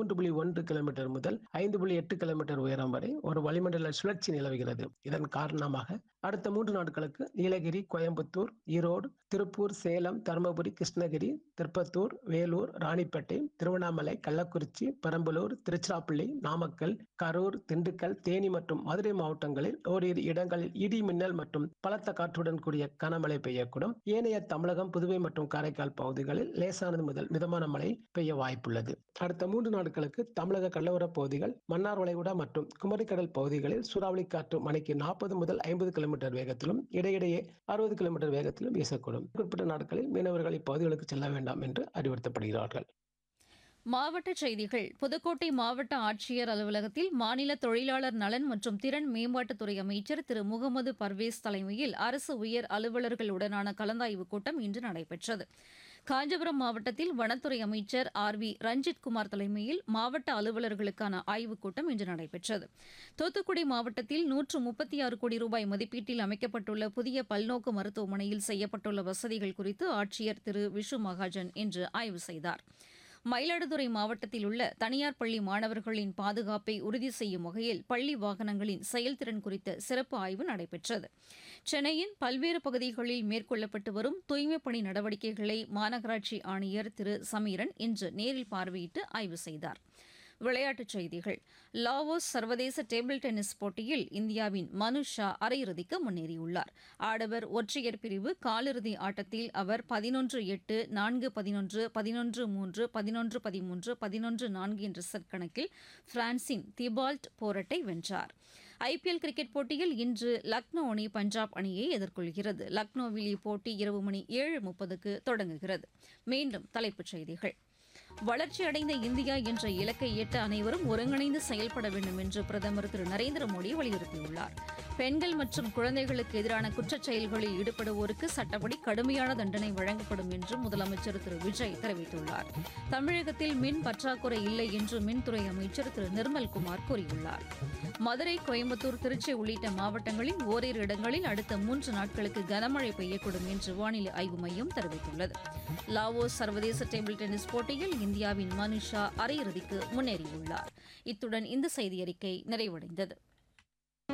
மூன்று புள்ளி ஒன்று கிலோமீட்டர் முதல் ஐந்து புள்ளி எட்டு கிலோமீட்டர் உயரம் வரை ஒரு வளிமண்டல சுழற்சி நிலவுகிறது இதன் காரணமாக அடுத்த மூன்று நாட்களுக்கு நீலகிரி கோயம்புத்தூர் ஈரோடு திருப்பூர் சேலம் தருமபுரி கிருஷ்ணகிரி திருப்பத்தூர் வேலூர் ராணிப்பேட்டை திருவண்ணாமலை கள்ளக்குறிச்சி பெரம்பலூர் திருச்சிராப்பள்ளி நாமக்கல் கரூர் திண்டுக்கல் தேனி மற்றும் மதுரை மாவட்டங்களில் ஓரிரு இடங்களில் இடி மின்னல் மற்றும் பலத்த காற்றுடன் கூடிய கனமழை பெய்யக்கூடும் ஏனைய தமிழகம் புதுவை மற்றும் காரைக்கால் பகுதிகளில் லேசானது முதல் மிதமான மழை பெய்ய வாய்ப்புள்ளது அடுத்த மூன்று நாட்களுக்கு தமிழக கடலோரப் பகுதிகள் மன்னார் வளைகுடா மற்றும் குமரிக்கடல் பகுதிகளில் சூறாவளி காற்று மணிக்கு நாற்பது முதல் ஐம்பது கிலோமீட்டர் வேகத்திலும் இடையிடையே அறுபது கிலோமீட்டர் வேகத்திலும் வீசக்கூடும் குறிப்பிட்ட நாட்களில் மீனவர்கள் இப்பகுதிகளுக்கு செல்ல வேண்டாம் என்று அறிவுறுத்தப்படுகிறார்கள் மாவட்டச் செய்திகள் புதுக்கோட்டை மாவட்ட ஆட்சியர் அலுவலகத்தில் மாநில தொழிலாளர் நலன் மற்றும் திறன் மேம்பாட்டுத்துறை அமைச்சர் திரு முகமது பர்வேஸ் தலைமையில் அரசு உயர் அலுவலர்களுடனான கலந்தாய்வுக் கூட்டம் இன்று நடைபெற்றது காஞ்சிபுரம் மாவட்டத்தில் வனத்துறை அமைச்சர் ஆர் வி ரஞ்சித் குமார் தலைமையில் மாவட்ட அலுவலர்களுக்கான ஆய்வுக் கூட்டம் இன்று நடைபெற்றது தூத்துக்குடி மாவட்டத்தில் நூற்று முப்பத்தி ஆறு கோடி ரூபாய் மதிப்பீட்டில் அமைக்கப்பட்டுள்ள புதிய பல்நோக்கு மருத்துவமனையில் செய்யப்பட்டுள்ள வசதிகள் குறித்து ஆட்சியர் திரு விஷு மகாஜன் இன்று ஆய்வு செய்தார் மயிலாடுதுறை மாவட்டத்தில் உள்ள தனியார் பள்ளி மாணவர்களின் பாதுகாப்பை உறுதி செய்யும் வகையில் பள்ளி வாகனங்களின் செயல்திறன் குறித்த சிறப்பு ஆய்வு நடைபெற்றது சென்னையின் பல்வேறு பகுதிகளில் மேற்கொள்ளப்பட்டு வரும் தூய்மைப் பணி நடவடிக்கைகளை மாநகராட்சி ஆணையர் திரு சமீரன் இன்று நேரில் பார்வையிட்டு ஆய்வு செய்தார் விளையாட்டுச் செய்திகள் லாவோஸ் சர்வதேச டேபிள் டென்னிஸ் போட்டியில் இந்தியாவின் மனு ஷா அரையிறுதிக்கு முன்னேறியுள்ளார் ஆடவர் ஒற்றையர் பிரிவு காலிறுதி ஆட்டத்தில் அவர் பதினொன்று எட்டு நான்கு பதினொன்று பதினொன்று மூன்று பதினொன்று பதிமூன்று பதினொன்று நான்கு என்ற செட் கணக்கில் பிரான்சின் திபால்ட் போரட்டை வென்றார் ஐபிஎல் கிரிக்கெட் போட்டியில் இன்று லக்னோ அணி பஞ்சாப் அணியை எதிர்கொள்கிறது லக்னோவில் இப்போட்டி இரவு மணி ஏழு முப்பதுக்கு தொடங்குகிறது மீண்டும் தலைப்புச் செய்திகள் வளர்ச்சியடைந்த இந்தியா என்ற இலக்கை எட்ட அனைவரும் ஒருங்கிணைந்து செயல்பட வேண்டும் என்று பிரதமர் திரு நரேந்திர மோடி வலியுறுத்தியுள்ளார் பெண்கள் மற்றும் குழந்தைகளுக்கு எதிரான குற்றச் செயல்களில் ஈடுபடுவோருக்கு சட்டப்படி கடுமையான தண்டனை வழங்கப்படும் என்று முதலமைச்சர் திரு விஜய் தெரிவித்துள்ளார் தமிழகத்தில் மின் பற்றாக்குறை இல்லை என்று மின்துறை அமைச்சர் திரு நிர்மல்குமார் கூறியுள்ளார் மதுரை கோயம்புத்தூர் திருச்சி உள்ளிட்ட மாவட்டங்களில் ஓரிரு இடங்களில் அடுத்த மூன்று நாட்களுக்கு கனமழை பெய்யக்கூடும் என்று வானிலை ஆய்வு மையம் தெரிவித்துள்ளது லாவோஸ் சர்வதேச டேபிள் டென்னிஸ் போட்டியில் இந்தியாவின் மனுஷா அரையிறுதிக்கு முன்னேறியுள்ளார் இத்துடன் இந்த செய்தியறிக்கை நிறைவடைந்தது